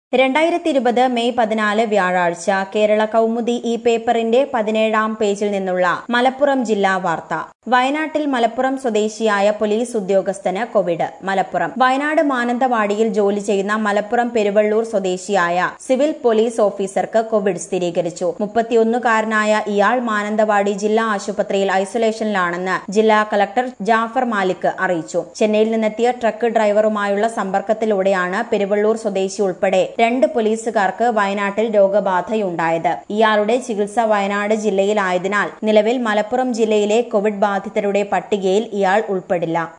രണ്ടായിരത്തി ഇരുപത് മെയ് പതിനാല് വ്യാഴാഴ്ച കേരള കൗമുദി ഈ പേപ്പറിന്റെ പതിനേഴാം പേജിൽ നിന്നുള്ള മലപ്പുറം ജില്ലാ വാർത്ത വയനാട്ടിൽ മലപ്പുറം സ്വദേശിയായ പോലീസ് ഉദ്യോഗസ്ഥന് കോവിഡ് മലപ്പുറം വയനാട് മാനന്തവാടിയിൽ ജോലി ചെയ്യുന്ന മലപ്പുറം പെരുവള്ളൂർ സ്വദേശിയായ സിവിൽ പോലീസ് ഓഫീസർക്ക് കോവിഡ് സ്ഥിരീകരിച്ചു മുപ്പത്തിയൊന്നുകാരനായ ഇയാൾ മാനന്തവാടി ജില്ലാ ആശുപത്രിയിൽ ഐസൊലേഷനിലാണെന്ന് ജില്ലാ കളക്ടർ ജാഫർ മാലിക് അറിയിച്ചു ചെന്നൈയിൽ നിന്നെത്തിയ ട്രക്ക് ഡ്രൈവറുമായുള്ള സമ്പർക്കത്തിലൂടെയാണ് പെരുവള്ളൂർ സ്വദേശി ഉൾപ്പെടെ രണ്ട് പോലീസുകാർക്ക് വയനാട്ടിൽ രോഗബാധയുണ്ടായത് ഇയാളുടെ ചികിത്സ വയനാട് ജില്ലയിലായതിനാൽ നിലവിൽ മലപ്പുറം ജില്ലയിലെ കോവിഡ് ബാധിതരുടെ പട്ടികയിൽ ഇയാൾ ഉൾപ്പെടില്ല